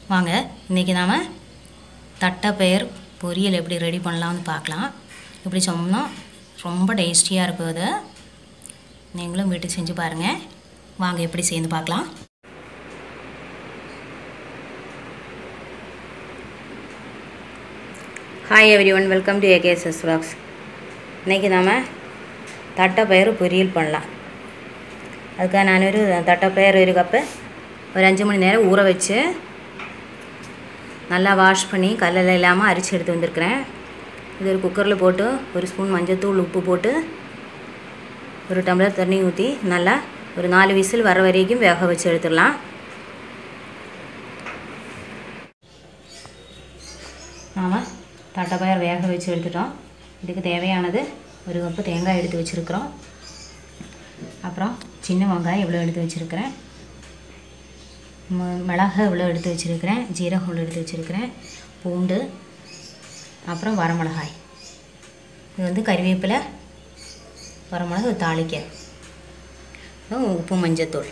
வாங்க இன்றைக்கி நாம் தட்டைப்பயிர் பொரியல் எப்படி ரெடி பண்ணலாம்னு பார்க்கலாம் இப்படி சொன்னோம் ரொம்ப டேஸ்டியாக இருக்கும் அது நீங்களும் வீட்டு செஞ்சு பாருங்கள் வாங்க எப்படி செய்து பார்க்கலாம் hi everyone welcome to AKSS vlogs இன்றைக்கி நாம் தட்டைப்பயிறு பொரியல் பண்ணலாம் அதுக்காக நான் ஒரு தட்டைப்பயிறு ஒரு கப்பு ஒரு அஞ்சு மணி நேரம் ஊற வச்சு நல்லா வாஷ் பண்ணி கல்லில் இல்லாமல் அரிச்சு எடுத்து வந்திருக்கிறேன் இது ஒரு குக்கரில் போட்டு ஒரு ஸ்பூன் மஞ்சத்தூள் உப்பு போட்டு ஒரு டம்ளர் தண்ணி ஊற்றி நல்லா ஒரு நாலு விசில் வர வரைக்கும் வேக வச்சு எடுத்துடலாம் நாம் தட்டைப்பயிர் வேக வச்சு எடுத்துட்டோம் இதுக்கு தேவையானது ஒரு கப்பு தேங்காய் எடுத்து வச்சுருக்குறோம் அப்புறம் சின்ன வெங்காயம் இவ்வளோ எடுத்து வச்சுருக்கிறேன் ம- மிளகு இவ்வளோ எடுத்து வச்சுருக்கிறேன் ஜீரகம் இவ்வளோ எடுத்து வச்சுருக்கிறேன் பூண்டு அப்புறம் வரமிளகாய் இது வந்து கறிவேப்பிலை வரமிளகு தாளிக்க அப்புறம் உப்பு மஞ்சத்தூள்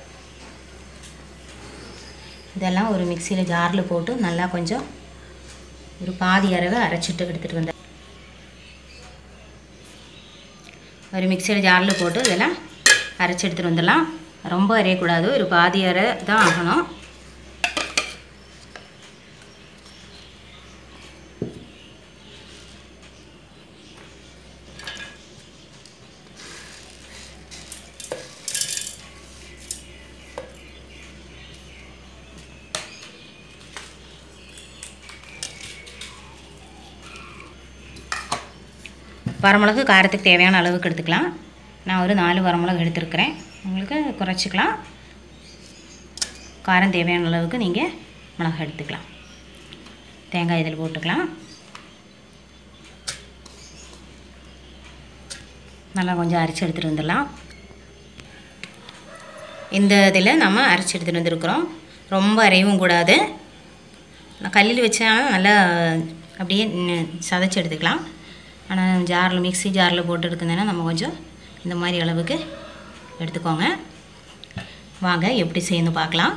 இதெல்லாம் ஒரு மிக்சியில் ஜாரில் போட்டு நல்லா கொஞ்சம் ஒரு பாதி அரவை அரைச்சிட்டு எடுத்துகிட்டு வந்தேன் ஒரு மிக்சியில் ஜாரில் போட்டு இதெல்லாம் அரைச்சி எடுத்துகிட்டு வந்துடலாம் ரொம்ப அரையக்கூடாது ஒரு பாதி அரை தான் ஆகணும் வரமிளகு காரத்துக்கு தேவையான அளவுக்கு எடுத்துக்கலாம் நான் ஒரு நாலு வரமிளகு எடுத்துருக்கிறேன் உங்களுக்கு குறைச்சிக்கலாம் காரம் தேவையான அளவுக்கு நீங்கள் மிளகா எடுத்துக்கலாம் தேங்காய் இதில் போட்டுக்கலாம் நல்லா கொஞ்சம் அரைச்சி எடுத்துகிட்டு வந்துடலாம் இந்த இதில் நம்ம அரைச்சி எடுத்துகிட்டு வந்திருக்கிறோம் ரொம்ப அரையவும் கூடாது நான் கல்லில் வச்சாலும் நல்லா அப்படியே ந- சதைச்சி எடுத்துக்கலாம் ஆனால் ஜாரில் மிக்ஸி ஜாரில் போட்டு எடுക്കുന്നதுனா நம்ம கொஞ்சம் இந்த மாதிரி அளவுக்கு எடுத்துக்கோங்க வாங்க எப்படி செய்யணும் பார்க்கலாம்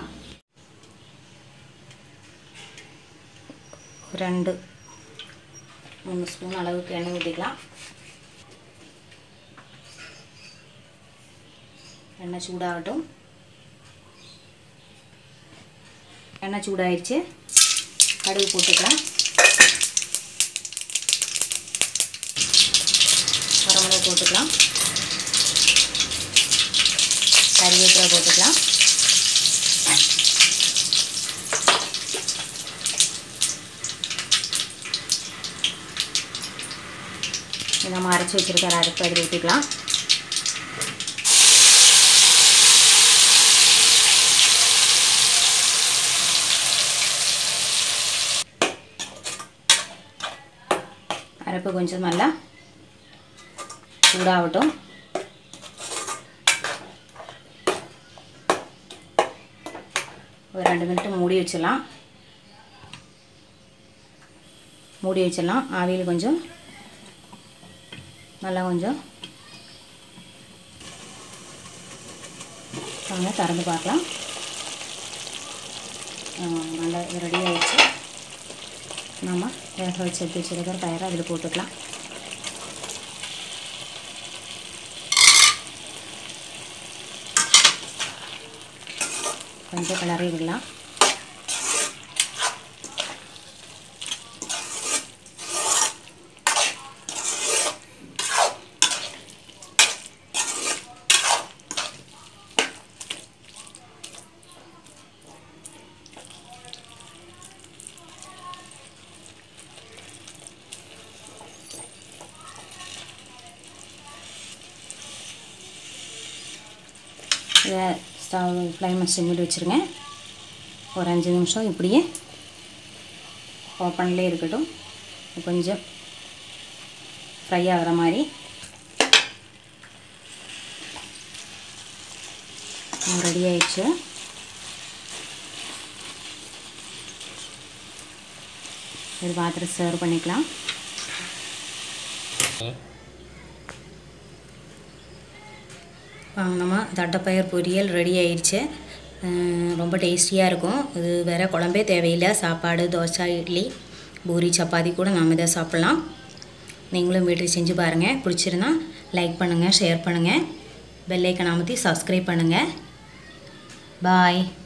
ரெண்டு மூணு ஸ்பூன் அளவுக்கு எண்ணெய் ஊற்றிக்கலாம் எண்ணெய் சூடாகட்டும் எண்ணெய் சூடாயிடுச்சு கடுகு போட்டுக்கலாம் வரமிளகு போட்டுக்கலாம் கறிவேப்பிலை போட்டுக்கலாம் இது நம்ம அரைச்சி வச்சிருக்கிற அரைப்பு அதில் ஊற்றிக்கலாம் அரைப்பு கொஞ்சம் நல்லா சூடாகட்டும் ஒரு ரெண்டு மினிட் மூடி வச்சிடலாம் மூடி வச்சிடலாம் ஆவியில் கொஞ்சம் நல்லா கொஞ்சம் வாங்க திறந்து பார்க்கலாம் ஆ, நல்லா ரெடி ஆயிடுச்சு நம்ம வேக வச்சு எடுத்து வச்சிருக்கிற பயிரை அதில் போட்டுக்கலாம் கொஞ்சம் கிளறி விடலாம் இதை ஸ்டவ் ஃப்ளைமை சிம்மில் வச்சுருங்க ஒரு அஞ்சு நிமிஷம் இப்படியே ஓப்பன்லேயே இருக்கட்டும் கொஞ்சம் ஃப்ரை ஆகிற மாதிரி ரெடி ஆயிடுச்சு ஒரு பாத்திரம் சர்வ் பண்ணிக்கலாம் வாங்க நம்ம தட்டைப்பயிர் பொரியல் ரெடி ஆயிடுச்சு அஹ் ரொம்ப டேஸ்டியாக இருக்கும் இது வேறு குழம்பே தேவையில்லை சாப்பாடு தோசை இட்லி பூரி சப்பாத்தி கூட நாம் இதை சாப்பிட்லாம் நீங்களும் வீட்டில் செஞ்சு பாருங்கள் பிடிச்சிருந்தா லைக் பண்ணுங்கள் ஷேர் பண்ணுங்கள் பெல்லைக்கன் அமுத்தி சப்ஸ்கிரைப் பண்ணுங்கள் பாய்